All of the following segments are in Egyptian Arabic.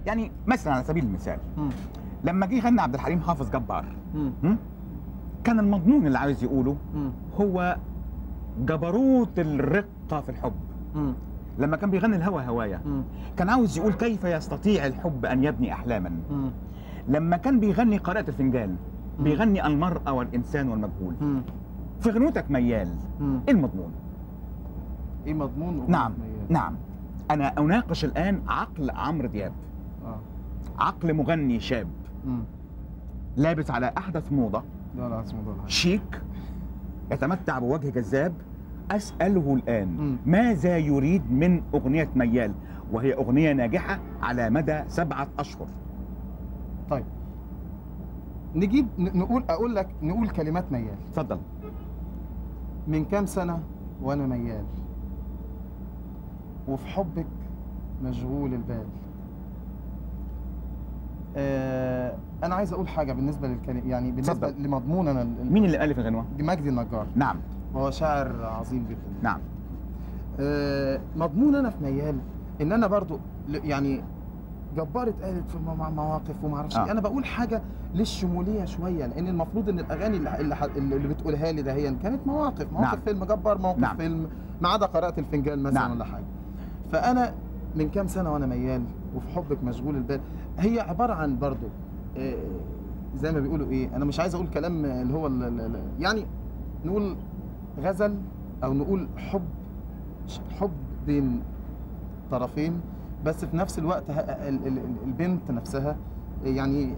يعني مثلا على سبيل المثال مم. لما جه يغني عبد الحليم حافظ جبار مم. م? كان المضمون اللي عايز يقوله مم. هو جبروت الرقه في الحب مم. لما كان بيغني الهوى هوايا مم. كان عاوز يقول كيف يستطيع الحب ان يبني احلاما مم. لما كان بيغني قارئة الفنجان مم. بيغني المرأة والإنسان والمجهول مم. في غنوتك ميال مم. إيه المضمون ايه مضمون وإيه نعم ميال؟ نعم أنا أناقش الآن عقل عمرو دياب اه عقل مغني شاب مم. لابس على أحدث موضة لا لا اسمه ده شيك يتمتع بوجه جذاب أسأله الآن مم. ماذا يريد من أغنية ميال وهي أغنية ناجحة على مدى سبعة أشهر طيب نجيب ن- نقول اقول لك نقول كلمات ميال اتفضل من كام سنة وأنا ميال وفي حبك مشغول البال آه أنا عايز أقول حاجة بالنسبة للكلام يعني بالنسبة اتفضل. لمضمون أنا ال- مين اللي ألف الغنوة؟ مجدي النجار نعم هو شاعر عظيم جدا نعم آه مضمون أنا في ميال إن أنا برضو ل- يعني جبار اتقالت في مو- مواقف وما اعرفش آه. إيه. انا بقول حاجه للشموليه شويه لان المفروض ان الاغاني اللي اللي, ح- اللي بتقولها لي ده هي كانت مواقف مواقف نعم. فيلم جبار موقف نعم. فيلم ما عدا قراءه الفنجان مثلا نعم. ولا حاجه فانا من كام سنه وانا ميال وفي حبك مشغول البال هي عباره عن برضو آه، زي ما بيقولوا ايه انا مش عايز اقول كلام اللي هو ال- ال- ال- يعني نقول غزل او نقول حب حب بين طرفين بس في نفس الوقت ه- ال- ال- ال- البنت نفسها يعني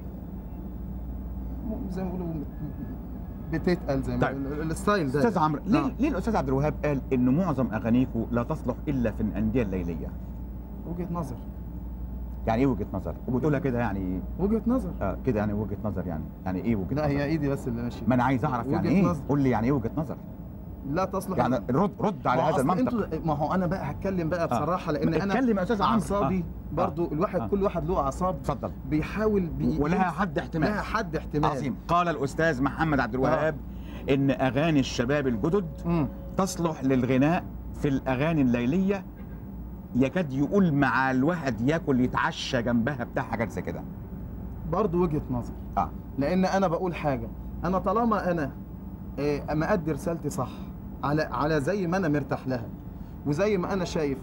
زي ما بيقولوا بتتقل زي ما طيب. ال- الستايل ده استاذ عمرو ليه, نعم. ليه الاستاذ عبد الوهاب قال ان معظم اغانيكم لا تصلح الا في الانديه الليليه وجهه نظر يعني ايه وجهه نظر وبتقولها كده يعني وجهه نظر آه كده يعني وجهه نظر يعني يعني ايه وجهه لا نظر هي ايدي بس اللي ماشيه ما انا عايز اعرف يعني وجهة ايه نظر. قول لي يعني ايه وجهه نظر لا تصلح يعني رد رد على ما هو هذا أصل المنطق انتوا ما هو انا بقى هتكلم بقى بصراحه لان انا اتكلم يا استاذ عمرو اعصابي آه. برضو الواحد آه. كل واحد له اعصاب اتفضل بيحاول بي ولها حد احتمال لها حد احتمال عظيم قال الاستاذ محمد عبد الوهاب ان اغاني الشباب الجدد مم. تصلح للغناء في الاغاني الليليه يكاد يقول مع الواحد ياكل يتعشى جنبها بتاع حاجات زي كده برضو وجهه نظر اه لان انا بقول حاجه انا طالما انا آه، اما ادي رسالتي صح على على زي ما انا مرتاح لها وزي ما انا شايف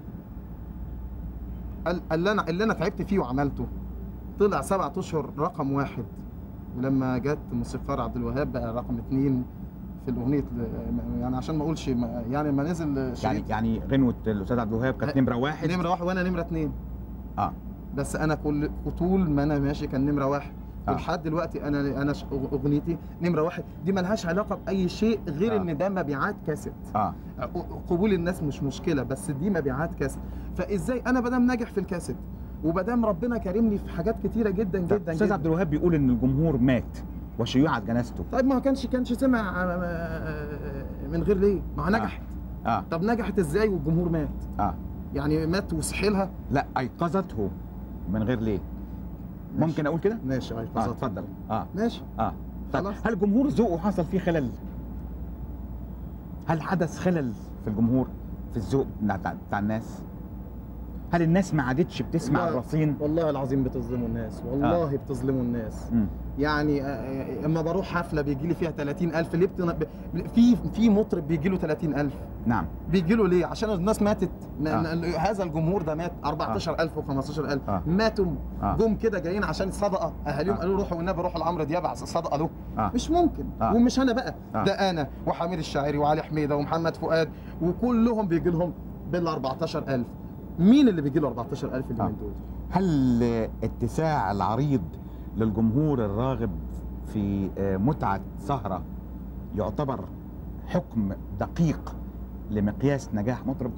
ال- اللي انا اللي انا تعبت فيه وعملته طلع سبعة اشهر رقم واحد ولما جت موسيقار عبد الوهاب بقى رقم اتنين في الاغنيه ل- يعني عشان ما اقولش ما- يعني ما نزل يعني شريط يعني غنوه الاستاذ عبد الوهاب كانت آه، نمره واحد نمره واحد وانا نمره اتنين اه بس انا كل طول ما انا ماشي كان نمره واحد آه. ولحد دلوقتي انا انا ش- اغنيتي نمره واحد دي ملهاش علاقه باي شيء غير آه. ان ده مبيعات كاسيت اه قبول الناس مش مشكله بس دي مبيعات كاسيت فازاي انا بدام ناجح في الكاسيت وبدام ربنا كرمني في حاجات كتيره جدا طب جدا استاذ جدا عبد الوهاب بيقول ان الجمهور مات وشيوعت جنازته طيب ما كانش كانش سمع آه، من غير ليه ما هو نجحت اه طب نجحت ازاي والجمهور مات اه يعني مات وصحي لها لا ايقظته من غير ليه ماشي. ممكن اقول كده ماشي اه ايقظت اتفضل اه ماشي اه طيب خلاص. هل الجمهور ذوقه حصل فيه خلل هل حدث خلل في الجمهور في الذوق بتاع, بتاع الناس هل الناس ما عادتش بتسمع لا. الرصين والله العظيم بتظلموا الناس والله بتظلموا الناس مم. يعني آه، آه، اما بروح حفله بيجي لي فيها 30000 ليه بتن... ب- في في مطرب بيجي له 30000 نعم بيجي له ليه عشان الناس ماتت م- آه. م- هذا الجمهور ده مات 14000 و15000 آه. ماتوا آه. جم كده جايين عشان صدقه اهاليهم آه. قالوا روحوا والنبي روحوا لعمرو دياب عشان صدقه له آه. مش ممكن آه. ومش انا بقى آه. ده انا وحميد الشاعري وعلي حميده ومحمد فؤاد وكلهم بيجي لهم بال 14000 مين اللي بيجي له 14000 اليومين آه. دول هل اتساع العريض للجمهور الراغب في آه، متعة سهرة يعتبر حكم دقيق لمقياس نجاح مطرب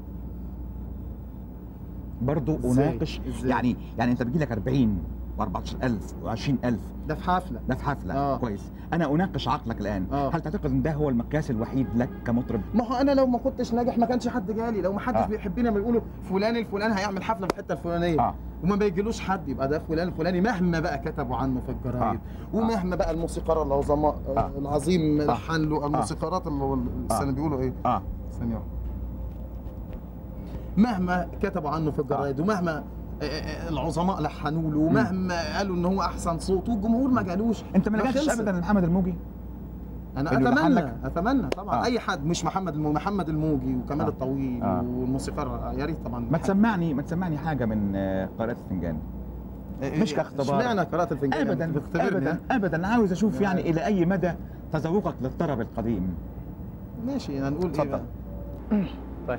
برضو إزاي؟ اناقش إزاي؟ يعني يعني انت بيجي لك 40 و14000 و20000 ده في حفله ده في حفله آه. كويس انا اناقش عقلك الان آه. هل تعتقد ان ده هو المقياس الوحيد لك كمطرب ما هو انا لو ما كنتش ناجح ما كانش حد جالي لو ما حدش آه. بيحبني ما يقولوا فلان الفلاني هيعمل حفله في الحته الفلانيه اه وما بيجيلوش حد يبقى ده فلان الفلاني مهما بقى كتبوا عنه في الجرايد آه. ومهما بقى الموسيقار العظماء آه. آه. العظيم آه. لحن له الموسيقارات اللي هو السنه بيقولوا ايه اه ثانيه واحدة. مهما كتبوا عنه في الجرايد ومهما آه، آه، العظماء لحنوا له ومهما قالوا ان هو احسن صوت والجمهور ما جالوش انت ما لجأتش خلصت. ابدا لمحمد الموجي انا إنه يلحن اتمنى لك؟ اتمنى طبعا آه. آه. اي حد مش محمد الموجي محمد الموجي وكمال آه. آه. الطويل آه. آه. والموسيقار يا ريت طبعا ما تسمعني ما تسمعني حاجه من آه، قارئة الفنجان مش كاختبار. اشمعنى قراءة الفنجان ابدا بتختبرني ابدا ها؟ ابدا عاوز اشوف لا. يعني الى اي مدى تذوقك للطرب القديم ماشي هنقول ايه اتفضل. بقى طيب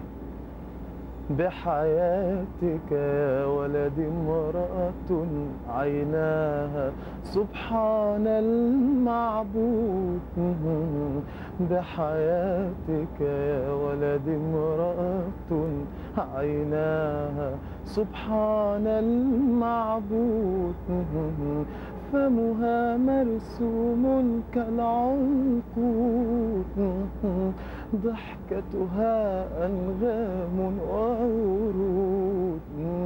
بحياتك يا ولدي امرأة عيناها سبحان المعبود بحياتك يا ولدي امرأة عيناها سبحان المعبود فمها مرسوم كالعنقود ضحكتها أنغام وورود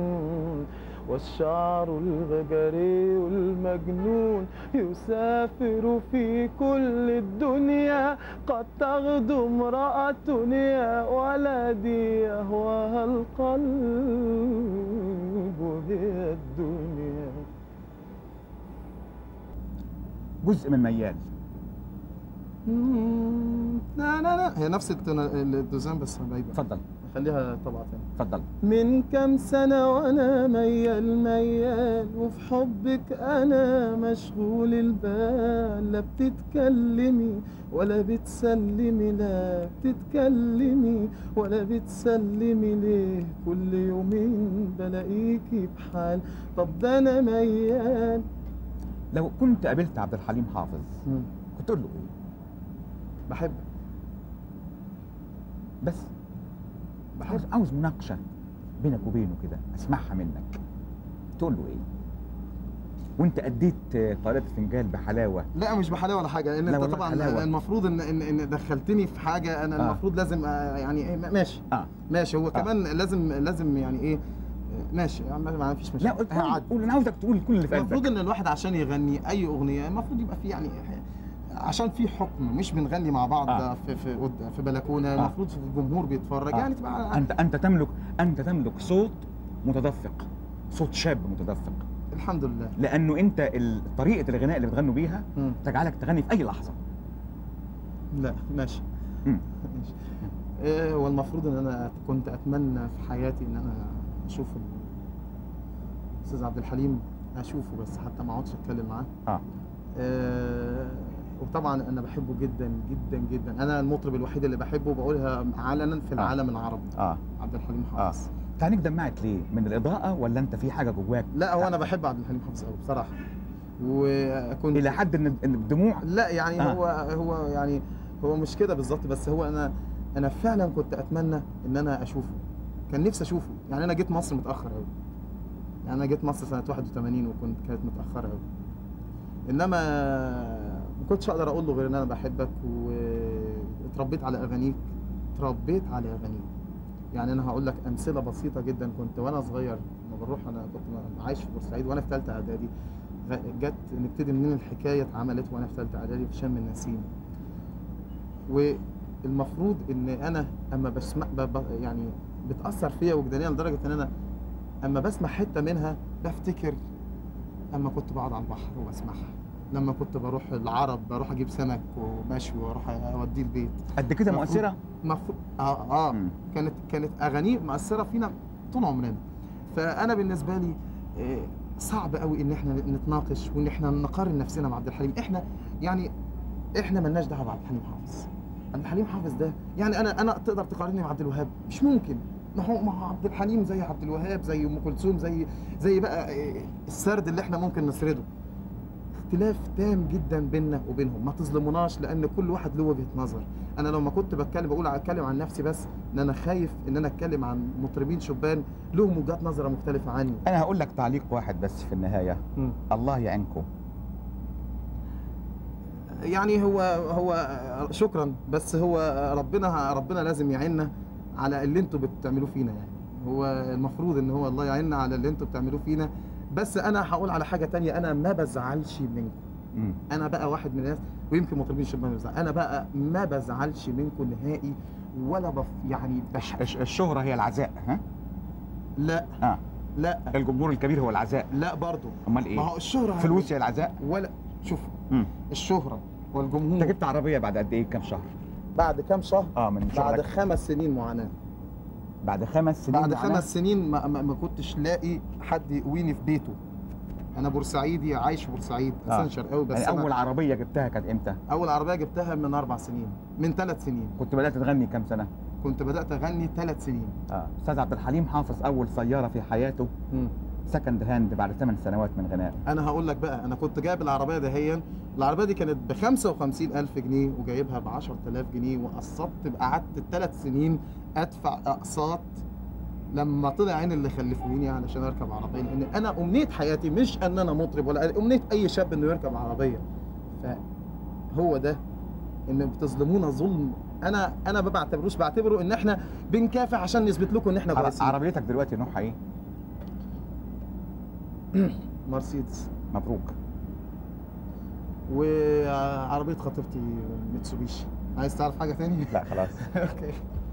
والشعر الغجري المجنون يسافر في كل الدنيا قد تغدو امرأة يا ولدي يهواها القلب هي الدنيا جزء من ميال مم. لا لا لا هي نفس التنا- الدوزان بس بعيدة اتفضل خليها طبعا تاني اتفضل من كم سنة وأنا ميال ميال وفي حبك أنا مشغول البال لا بتتكلمي ولا بتسلمي لا بتتكلمي ولا بتسلمي ليه كل يومين بلاقيكي بحال طب ده أنا ميال لو كنت قابلت عبد الحليم حافظ كنت تقول له ايه بحب بس بحب عاوز عاوز مناقشه بينك وبينه كده اسمعها منك تقول له ايه وانت اديت آه، قارئة الفنجان بحلاوه لا مش بحلاوه ولا حاجه لان لا انت والله طبعا حلاوة. المفروض ان ان ان دخلتني في حاجه انا آه. المفروض لازم آه، يعني إيه، ماشي اه ماشي هو آه. كمان لازم لازم يعني ايه آه، ماشي يعني ما ما فيش لا مشكله قول هعدي. قول انا عاوزك تقول كل اللي في المفروض قلبك ان الواحد عشان يغني اي اغنيه المفروض يبقى في يعني عشان في حكم مش بنغني مع بعض آه. في في قد- في بلكونه المفروض في الجمهور بيتفرج آه. يعني تبقى انت انت تملك انت تملك صوت متدفق صوت شاب متدفق الحمد لله لانه انت ال- طريقه الغناء اللي بتغنوا بيها مم. تجعلك تغني في اي لحظه لا ماشي مم. ماشي إيه هو المفروض ان انا كنت اتمنى في حياتي ان انا اشوف ال- الاستاذ عبد الحليم اشوفه بس حتى ما اقعدش اتكلم معاه اه آه، وطبعا انا بحبه جدا جدا جدا انا المطرب الوحيد اللي بحبه بقولها علنا في العالم العربي اه عبد الحليم حافظ تعاليك دمعت ليه من الاضاءه ولا انت في حاجه جواك لا هو انا بحب عبد الحليم حافظ قوي بصراحه وكنت الى حد ان إن الدموع لا يعني آه. هو هو يعني هو مش كده بالظبط بس هو انا انا فعلا كنت اتمنى ان انا اشوفه كان نفسي اشوفه يعني انا جيت مصر متاخر قوي يعني انا جيت مصر سنه 81 وكنت كانت متاخره قوي انما ما كنتش اقدر اقول له غير ان انا بحبك واتربيت على اغانيك اتربيت على اغانيك يعني انا هقول لك امثله بسيطه جدا كنت وانا صغير لما بروح انا كنت عايش في بورسعيد وانا في ثالثه اعدادي غ- جت نبتدي منين الحكايه اتعملت وانا في ثالثه اعدادي في شم النسيم والمفروض ان انا اما بسمع ب... ب... يعني بتاثر فيا وجدانيا لدرجه ان انا اما بسمع حته منها بفتكر اما كنت بقعد على البحر وبسمعها لما كنت بروح العرب بروح اجيب سمك ومشوي واروح اوديه البيت قد كده مفروض- مؤثره مفروض اه اه مم. كانت كانت اغانيه مؤثره فينا طول عمرنا فانا بالنسبه لي آه، صعب قوي ان احنا نتناقش وان احنا نقارن نفسنا مع عبد الحليم احنا يعني احنا ملناش دعوه بعبد الحليم حافظ عبد الحليم حافظ ده يعني انا انا تقدر تقارني مع عبد الوهاب مش ممكن ما هو مع عبد الحليم زي عبد الوهاب زي ام كلثوم زي زي بقى آه، السرد اللي احنا ممكن نسرده اختلاف تام جدا بيننا وبينهم ما تظلموناش لان كل واحد له وجهه نظر انا لما كنت بتكلم بقول اتكلم عن نفسي بس ان انا خايف ان انا اتكلم عن مطربين شبان لهم وجهات نظر مختلفه عني انا هقول لك تعليق واحد بس في النهايه الله يعينكم يعني هو هو شكرا بس هو ربنا ربنا لازم يعيننا على اللي انتوا بتعملوه فينا يعني هو المفروض ان هو الله يعيننا على اللي انتوا بتعملوه فينا بس انا هقول على حاجه تانية انا ما بزعلش منكم مم. انا بقى واحد من الناس ويمكن مطربين الشباب بيزعل انا بقى ما بزعلش منكم نهائي ولا بف يعني بح... الش- الشهره هي العزاء ها لا اه لا الجمهور الكبير هو العزاء لا برضه امال ما ايه هو الشهره فلوس يا العزاء ولا شوف مم. الشهره انت والجمهور جبت عربيه بعد قد ايه كام شهر بعد كام شهر اه من بعد شغلك خمس سنين معاناه بعد خمس سنين بعد معانا؟ خمس سنين ما, ما, ما كنتش لاقي حد يقويني في بيته انا بورسعيدي عايش في بورسعيد آه. اساسا شرقاوي بس يعني أنا اول عربيه جبتها كانت امتى اول عربيه جبتها من اربع سنين من ثلاث سنين كنت بدات تغني كام سنه كنت بدات اغني ثلاث سنين اه استاذ عبد الحليم حافظ اول سياره في حياته سكند هاند بعد 8 سنوات من غناء انا هقول لك بقى انا كنت جايب العربيه دهيا العربيه دي كانت ب 55000 جنيه وجايبها ب 10000 جنيه وقسطت قعدت ثلاث سنين ادفع اقساط لما طلع عين اللي خلفوني علشان اركب عربيه لان انا امنيه حياتي مش ان انا مطرب ولا امنيه اي شاب انه يركب عربيه فهو ده ان بتظلمونا ظلم انا انا ما بعتبروش بعتبره ان احنا بنكافح عشان نثبت لكم ان احنا عر- كويسين عربيتك دلوقتي نوعها ايه مرسيدس مبروك وعربيه خطيبتي ميتسوبيشي عايز تعرف حاجه تاني لا خلاص اوكي